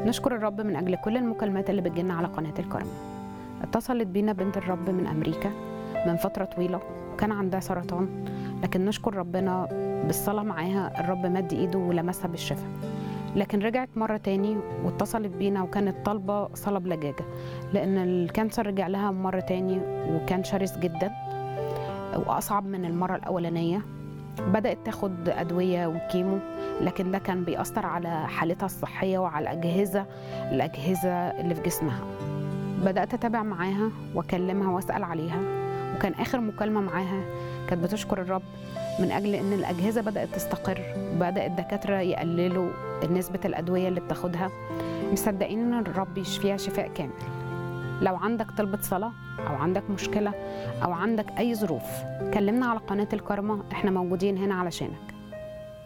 نشكر الرب من أجل كل المكالمات اللي بتجيلنا على قناة الكرم اتصلت بينا بنت الرب من أمريكا من فترة طويلة وكان عندها سرطان لكن نشكر ربنا بالصلاة معاها الرب مد إيده ولمسها بالشفاء لكن رجعت مرة تاني واتصلت بينا وكانت طالبة صلاة بلجاجة لأن الكانسر رجع لها مرة تاني وكان شرس جدا وأصعب من المرة الأولانية بدأت تاخد أدوية وكيمو لكن ده كان بيأثر على حالتها الصحية وعلى الأجهزة الأجهزة اللي في جسمها بدأت أتابع معاها وأكلمها وأسأل عليها وكان آخر مكالمة معاها كانت بتشكر الرب من أجل إن الأجهزة بدأت تستقر بدأ الدكاترة يقللوا نسبة الأدوية اللي بتاخدها مصدقين إن الرب يشفيها شفاء كامل لو عندك طلبة صلاة أو عندك مشكلة أو عندك أي ظروف كلمنا على قناة الكرمة إحنا موجودين هنا علشانك